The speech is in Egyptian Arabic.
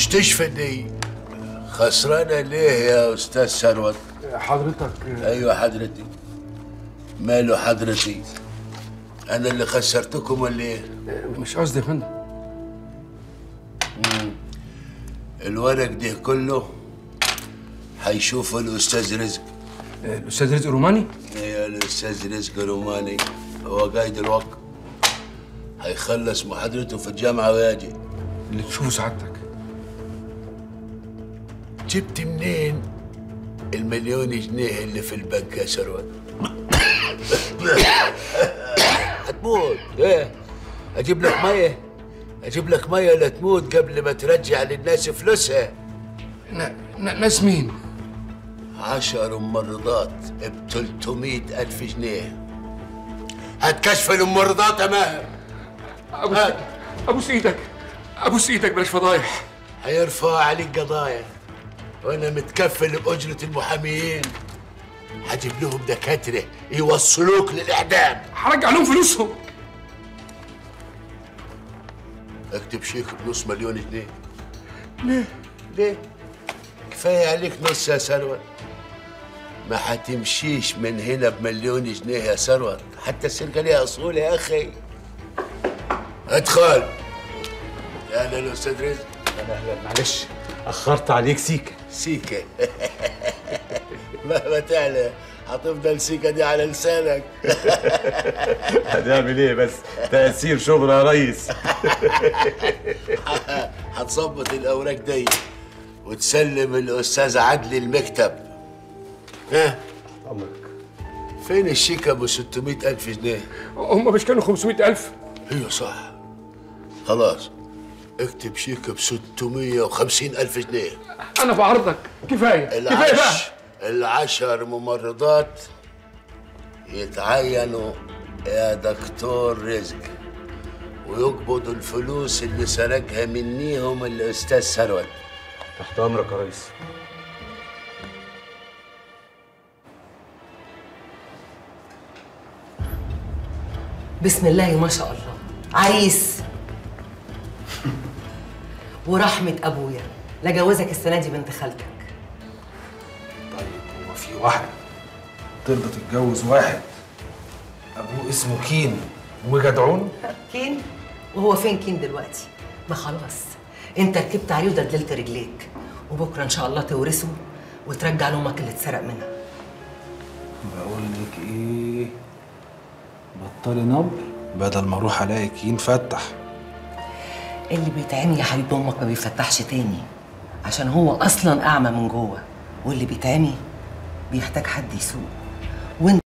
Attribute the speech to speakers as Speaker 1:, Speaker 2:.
Speaker 1: مش تشفى دي خسرانة ليه يا أستاذ ثروت؟
Speaker 2: حضرتك
Speaker 1: أيوة حضرتي ماله حضرتي؟ أنا اللي خسرتكم ولا إيه؟
Speaker 2: مش قصدي يا فندم
Speaker 1: الورق ده كله هيشوفه الأستاذ رزق
Speaker 2: الاستاذ رزق روماني
Speaker 1: ايوه الاستاذ رزق روماني هو قايد الوقت هيخلص محاضرته في الجامعه ويجي
Speaker 2: اللي تشوفه سعادتك
Speaker 1: جبت منين المليون جنيه اللي في البنك يا ثروت هتموت ايه اجيب لك ميه اجيب لك ميه لا تموت قبل ما ترجع للناس فلوسها
Speaker 2: ن- ن- ناس مين؟
Speaker 1: عشر ممرضات ب 300 ألف جنيه هتكشف الممرضات يا ماهر
Speaker 2: ابوس ابوس ايدك ابوس ايدك بلاش فضايح
Speaker 1: هيرفع عليك قضايا وانا متكفل باجره المحاميين هجيب لهم دكاتره يوصلوك للاعدام
Speaker 2: هرجع لهم فلوسهم
Speaker 1: اكتب شيك بنص مليون جنيه ليه ليه كفايه عليك نص يا ثروت ما هتمشيش من هنا بمليون جنيه يا ثروت حتى السرقه ليها اصول يا اخي ادخل يا اهلا استاذ رزق
Speaker 3: معلش اخرت عليك سيكه
Speaker 1: سيكة مهما تعلى هتفضل سيكة دي على لسانك
Speaker 3: هنعمل ايه بس تاثير شغل يا ريس
Speaker 1: هتظبط الأوراق دي وتسلم الأستاذ عدلي المكتب ها
Speaker 3: امرك
Speaker 1: فين الشيك أبو 600 ألف جنيه؟
Speaker 2: هم مش كانوا 500000
Speaker 1: ايوه صح خلاص اكتب شيك ب 650 ألف جنيه
Speaker 2: انا في عرضك كفايه كفايه بقى
Speaker 1: العش العشر ممرضات يتعينوا يا دكتور رزق ويقبضوا الفلوس اللي سرقها منيهم الأستاذ ثروت
Speaker 3: تحت امرك يا ريس
Speaker 4: بسم الله ما شاء الله عريس ورحمة أبويا لجوزك السنة دي بنت خالتك
Speaker 5: طيب هو في واحدة ترضى تتجوز واحد أبوه اسمه كين وجدعون
Speaker 4: كين وهو فين كين دلوقتي ما خلاص انت ركبت عليه ودلدلت رجليك وبكرة إن شاء الله تورثه وترجع لأمك اللي اتسرق منها
Speaker 5: بقول لك إيه بطلي نبر بدل ما أروح ألاقي كين فتح
Speaker 4: اللي بيتعمي يا حبيب أمك ما بيفتحش تاني عشان هو أصلا أعمى من جوه واللي بيتعمي بيحتاج حد يسوق